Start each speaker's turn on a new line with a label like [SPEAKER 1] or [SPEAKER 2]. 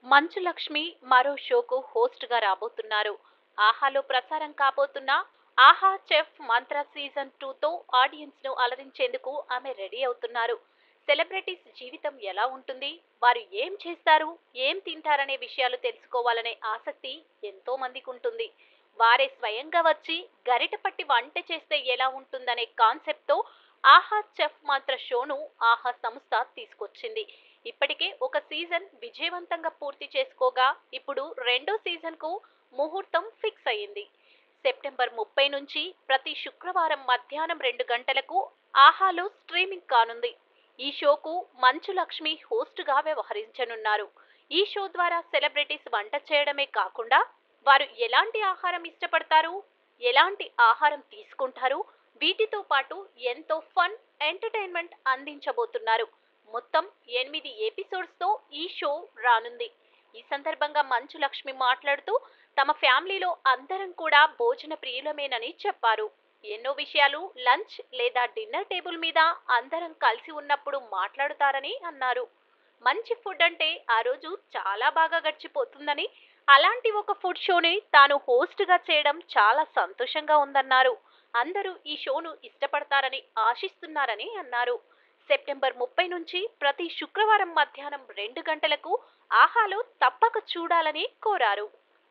[SPEAKER 1] మంచు లక్ష్మి మరో షోకు హోస్ట్ గా రాబోతున్నారు ఆహాలో ప్రసారం కాబోతున్న ఆహా చెఫ్ మంత్ర సీజన్ టూతో ఆడియన్స్ ను అలరించేందుకు ఆమె రెడీ అవుతున్నారు సెలబ్రిటీస్ జీవితం ఎలా ఉంటుంది వారు ఏం చేస్తారు ఏం తింటారనే విషయాలు తెలుసుకోవాలనే ఆసక్తి ఎంతో మందికి ఉంటుంది వారే స్వయంగా వచ్చి గరిట పట్టి వంట చేస్తే ఎలా ఉంటుందనే కాన్సెప్ట్ తో ఆహా చెఫ్ మంత్ర షోను ఆహా సంస్థ తీసుకొచ్చింది ఇప్పటికే ఒక సీజన్ విజయవంతంగా పూర్తి చేసుకోగా ఇప్పుడు రెండో సీజన్ కు ముహూర్తం ఫిక్స్ అయ్యింది సెప్టెంబర్ ముప్పై నుంచి ప్రతి శుక్రవారం మధ్యాహ్నం రెండు గంటలకు ఆహాలో స్ట్రీమింగ్ కానుంది ఈ షోకు మంచు లక్ష్మి హోస్ట్ గా వ్యవహరించనున్నారు ఈ షో ద్వారా సెలబ్రిటీస్ వంట చేయడమే కాకుండా వారు ఎలాంటి ఆహారం ఇష్టపడతారు ఎలాంటి ఆహారం తీసుకుంటారు వీటితో పాటు ఎంతో ఫన్ ఎంటర్టైన్మెంట్ అందించబోతున్నారు మొత్తం ఎనిమిది ఎపిసోడ్స్ తో ఈ షో రానుంది ఈ సందర్భంగా మంచు లక్ష్మి మాట్లాడుతూ తమ ఫ్యామిలీలో అందరం కూడా భోజన ప్రియులమేనని చెప్పారు ఎన్నో విషయాలు లంచ్ లేదా డిన్నర్ టేబుల్ మీద అందరం కలిసి ఉన్నప్పుడు మాట్లాడుతారని అన్నారు మంచి ఫుడ్ అంటే ఆ రోజు చాలా బాగా గడిచిపోతుందని అలాంటి ఒక ఫుడ్ షోని తాను హోస్ట్ గా చేయడం చాలా సంతోషంగా ఉందన్నారు అందరూ ఈ షోను ఇష్టపడతారని ఆశిస్తున్నారని అన్నారు సెప్టెంబర్ ముప్పై నుంచి ప్రతి శుక్రవారం మధ్యాహ్నం రెండు గంటలకు ఆహాలో తప్పక చూడాలని కోరారు